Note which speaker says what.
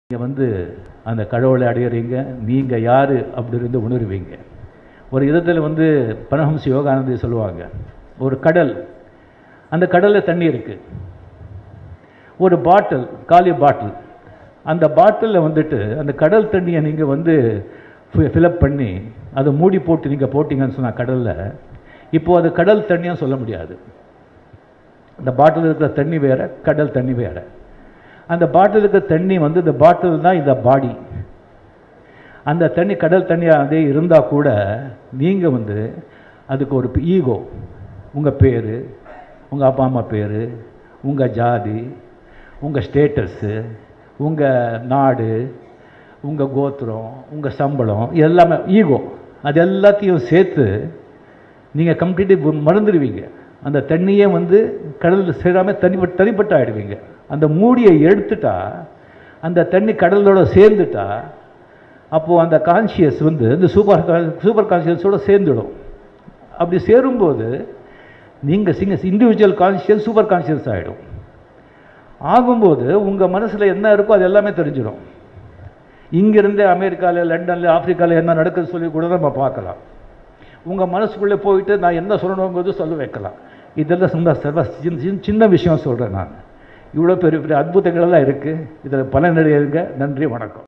Speaker 1: நீங்கள் வந்து அந்த கடவுளை அடையிறீங்க நீங்கள் யார் அப்படி இருந்து உணர்வீங்க ஒரு விதத்தில் வந்து பரமஹம்ச யோகானந்தி சொல்லுவாங்க ஒரு கடல் அந்த கடலில் தண்ணி இருக்குது ஒரு பாட்டில் காலி பாட்டில் அந்த பாட்டிலில் வந்துட்டு அந்த கடல் தண்ணியை நீங்கள் வந்து ஃபிலப் பண்ணி அதை மூடி போட்டு நீங்கள் போட்டிங்கன்னு சொன்னால் கடலில் இப்போது அது கடல் தண்ணியாக சொல்ல முடியாது அந்த பாட்டில் இருக்கிற தண்ணி வேறு கடல் தண்ணி வேறு அந்த பாட்டில் இருக்கிற தண்ணி வந்து இந்த பாட்டில் தான் இந்த பாடி அந்த தண்ணி கடல் தண்ணியாகவே இருந்தால் கூட நீங்கள் வந்து அதுக்கு ஒரு ஈகோ உங்கள் பேர் உங்கள் அப்பா அம்மா பேர் உங்கள் ஜாதி உங்கள் ஸ்டேட்டஸ்ஸு உங்கள் நாடு உங்கள் கோத்திரம் உங்கள் சம்பளம் எல்லாமே ஈகோ அது எல்லாத்தையும் சேர்த்து நீங்கள் கம்ப்ளீட்டாக மறந்துடுவீங்க அந்த தண்ணியே வந்து கடலில் சேராமல் தனிப்பட்ட தனிப்பட்ட ஆகிடுவீங்க அந்த மூடியை எடுத்துட்டா அந்த தண்ணி கடலோட சேர்ந்துட்டா அப்போது அந்த கான்ஷியஸ் வந்து இந்த சூப்பர் சூப்பர் கான்ஷியஸோடு சேர்ந்துடும் அப்படி சேரும்போது நீங்கள் சிங்க இண்டிவிஜுவல் கான்ஷியஸ் சூப்பர் கான்ஷியஸ் ஆகிடும் ஆகும்போது உங்கள் மனசில் என்ன இருக்கோ அது எல்லாமே தெரிஞ்சிடும் இங்கேருந்து அமெரிக்காவில் லண்டனில் ஆப்பிரிக்காவில் என்ன நடக்குதுன்னு சொல்லி கூட நம்ம பார்க்கலாம் உங்கள் மனசுக்குள்ளே போயிட்டு நான் என்ன சொல்லணுங்கிறது சொல்ல வைக்கலாம் இதெல்லாம் சும்மா சர்வ சின்ன சின்ன விஷயம் சொல்கிறேன் நான் இவ்வளோ பெரிய பெரிய அற்புதங்களெல்லாம் இருக்குது இதில் பல நிறைய நன்றி வணக்கம்